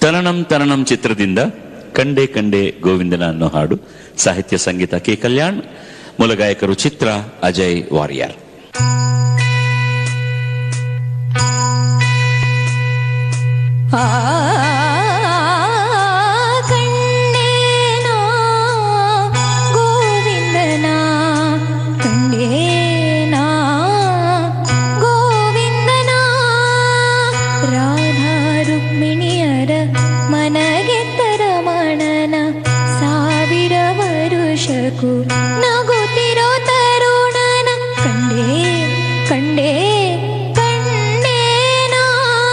ತನನಂ ತನನಂ ಚಿತ್ರದಿಂದ ಕಂಡೆ ಕಂಡೆ ಗೋವಿಂದನ ಅನ್ನೋ ಹಾಡು ಸಾಹಿತ್ಯ ಸಂಗೀತ ಕೆ ಕಲ್ಯಾಣ್ ಮೂಲ ಗಾಯಕರು ಚಿತ್ರ ಅಜಯ್ ವಾರಿಯರ್ ಆ ಕಣ್ಣೇನೋ ಗೋವಿಂದನ ಕಣ್ಣೇನಾ ಗೋವಿಂದನ ರಾಧಾ ರುಕ್ಮಿಣಿಯರ ಮನಗೆತ್ತರ ಮಣನ ಸಾವಿರ ವರುಷಕ್ಕೂ ನಗುತ್ತಿರೋ ತರುಣನ ಕಂಡೇ ಕಂಡೇ ಕಂಡೇನಾ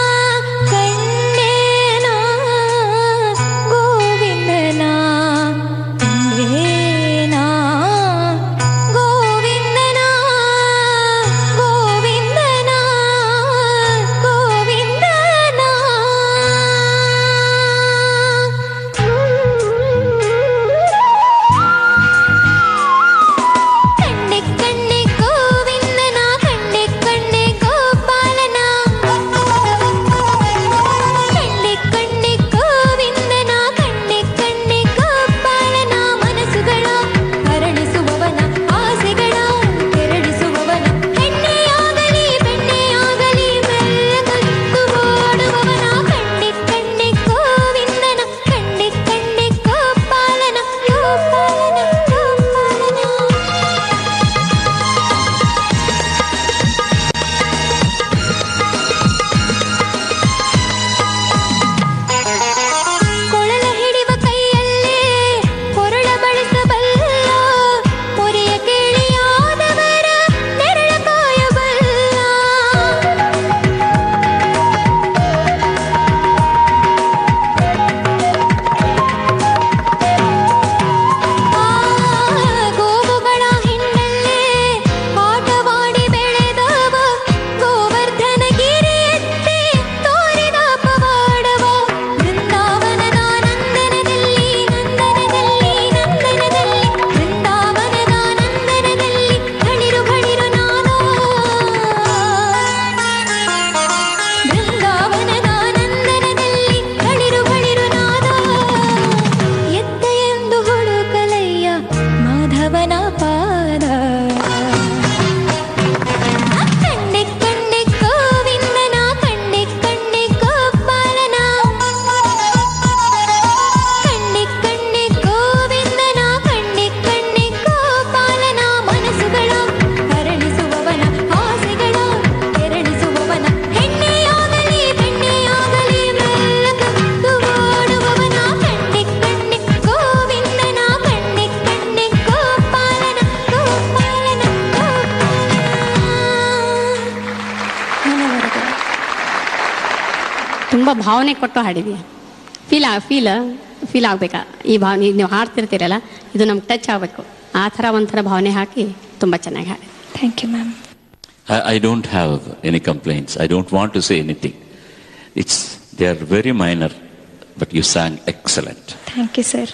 ಕಂಡೇನಾ ಗೋವಿಂದನ ಕಂಡೇನಾ ಗೋವಿಂದನ ಗೋವಿಂದನ ಗೋವಿಂದನ ಕಣ್ಣೆ ಕಣ್ಣೆ ಗೋವಿಂದನ ಕಣ್ಣೆ ಕಣ್ಣೆ ಗೋಪಾಲನ ಕಣ್ಣೆ ಕಣ್ಣೆ ಗೋವಿಂದನ ಕಣ್ಣೆ ಕಣ್ಣೆ ಗೋಪಾಲನ ಮನಸ್ಸುಗಳ ಅರಳಿಸುವವನ ಆಸೆಗಳ ಕೆರಳಿಸುವವನ ಹೆಣ್ಣೆಯಾಗಲಿ ಬೆಣ್ಣೆಯಾಗಲಿ ಮೆಲ್ಲಗತ್ತು ಓಡುವವನ ಕಣ್ಣೆ ಕಣ್ಣೆ ಗೋವಿಂದನ ಕಣ್ಣೆ ಕಣ್ಣೆ ಗೋಪಾಲನ ಗೋಪಾಲನ ಗೋಪಾಲನ ಕೊಳಲ ಹಿಡಿವ ಕೈಯಲ್ಲೇ ಕೊರಳ ಬಳಸಬಲ್ಲ ಮೊರೆಯ ಕೇಳಿಯಾದವರ ನೆರಳ ಕಾಯಬಲ್ಲ ಆ ಗೋವುಗಳ ಹಿಂಡಲ್ಲೇ ಆಟವಾಡಿ ಬೆಳೆದವ ಗೋವರ್ಧನ ಗಿರಿಯತ್ತೆ ತೋರಿದ ಪವಾಡವ ಬೃಂದಾವನದ ನಂದನದಲ್ಲಿ ನಂದನದಲ್ಲಿ ನಂದನದಲ್ಲಿ ಬೃಂದಾವನದ ನಂದನದಲ್ಲಿ ಗಳಿರು ಗಳಿರು ನಾದೋ ಬೃಂದಾವನದ ನಂದನದಲ್ಲಿ ಗಳಿರು ಗಳಿರು ನಾದೋ ಎತ್ತ ಎಂದು ಹುಡುಕಲಯ್ಯ ಮಾಧವನ ಪಾದ ಕಣ್ಣೆ ಕಣ್ಣೆ ಗೋವಿಂದನ ಕಣ್ಣೆ ಕಣ್ಣೆ ಗೋಪಾಲನ ಕಣ್ಣೆ ಕಣ್ಣೆ ಗೋವಿಂದನ ಕಣ್ಣೆ ಕಣ್ಣೆ ಗೋಪಾಲನ ಮನಸ್ಸುಗಳ ಅರಳಿಸುವವನ ಆಸೆಗಳ ಕೆರಳಿಸುವವನ ಹೆಣ್ಣೆಯಾಗಲಿ ಬೆಣ್ಣೆಯಾಗಲಿ ಮೆಲ್ಲಗತ್ತು ಓಡುವವನ ಕಣ್ಣೆ ಕಣ್ಣೆ ಗೋವಿಂದನ ಕಣ್ಣೆ ಕಣ್ಣೆ ಗೋಪಾಲನ ಗೋಪಾಲನ ಗೋಪಾಲನ ತುಂಬ ಭಾವನೆ ಕೊಟ್ಟು ಹಾಡಿದೀಯ ಫೀಲ್ ಆ ಫೀಲ್ ಫೀಲ್ ಆಗಬೇಕಾ ಈ ಭಾವನೆ ನೀವು ಹಾಡ್ತಿರ್ತೀರಲ್ಲ ಇದು ನಮ್ಗೆ ಟಚ್ ಆಗಬೇಕು ಆ ಥರ ಒಂಥರ ಭಾವನೆ ಹಾಕಿ ತುಂಬ ಚೆನ್ನಾಗಿ ಹಾಡಿ thank you ma'am I, I don't have any complaints. I don't want to say anything. It's they are very minor, but you sang excellent. Thank you sir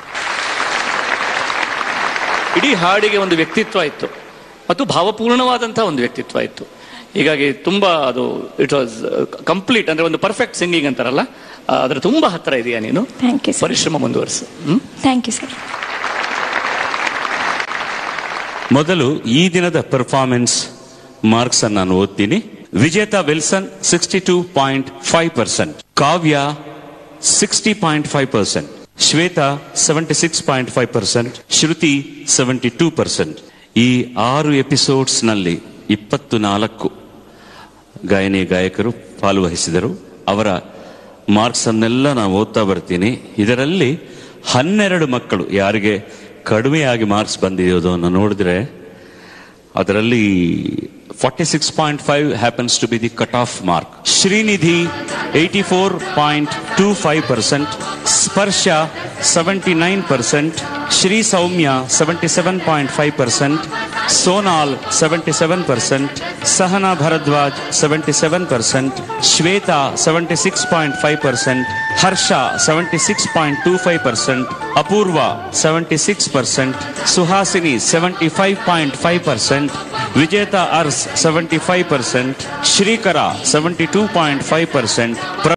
ಇಡೀ ಹಾಡಿಗೆ ಒಂದು ವ್ಯಕ್ತಿತ್ವ ಇತ್ತು ಮತ್ತು ಭಾವಪೂರ್ಣವಾದಂತಹ ಒಂದು ವ್ಯಕ್ತಿತ್ವ ಇತ್ತು ಹೀಗಾಗಿ ತುಂಬಾ ಅದು ಇಟ್ ವಾಸ್ ಕಂಪ್ಲೀಟ್ ಅಂದ್ರೆ ಒಂದು ಪರ್ಫೆಕ್ಟ್ ಸಿಂಗಿಂಗ್ ಅಂತಾರಲ್ಲ ಆ, ಅದರ ತುಂಬಾ ಹತ್ರ ಇದೆಯಾ ನೀನು ಥ್ಯಾಂಕ್ ಯು ಸರ್ ಪರಿಶ್ರಮ ಮುಂದುವರಿಸು ಹ್ಮ್ ಥ್ಯಾಂಕ್ ಯು ಸರ್ ಮೊದಲು ಈ ದಿನದ ಪರ್ಫಾರ್ಮೆನ್ಸ್ ಮಾರ್ಕ್ಸ್ ಅನ್ನು ನಾನು ಓದ್ತೀನಿ Vijetha Wilson sixty two point five percent Kavya sixty point five percent Shwetha seventy six point five percent Shruti seventy two percent ಈ ಆರು ಎಪಿಸೋಡ್ಸ್ ನಲ್ಲಿ ಇಪ್ಪತ್ತು ನಾಲ್ಕು ಗಾಯನಿ ಗಾಯಕರು ಪಾಲ್ವಹಿಸಿದರು ಅವರ ಮಾರ್ಕ್ಸ್ ಅನ್ನೆಲ್ಲ ನಾನು ಓದ್ತಾ ಬರ್ತೀನಿ ಇದರಲ್ಲಿ ಹನ್ನೆರಡು ಮಕ್ಕಳು ಯಾರಿಗೆ ಕಡಿಮೆಯಾಗಿ ಮಾರ್ಕ್ಸ್ ಬಂದಿರೋದನ್ನು ನೋಡಿದ್ರೆ ಅದರಲ್ಲಿ forty six point five happens to be the cut off mark Srinidhi eighty four point two five percent Sparsha seventy nine percent Shri Soumya seventy seven point five percent Sonal seventy seven percent Sahana Bharadwaj seventy seven percent Shwetha seventy six point five percent Harsha seventy six point two five percent Apoorva seventy six percent Suhasini seventy five point five percent Vijetha Urs seventy five percent ಶ್ರೀಕರ seventy two point five percent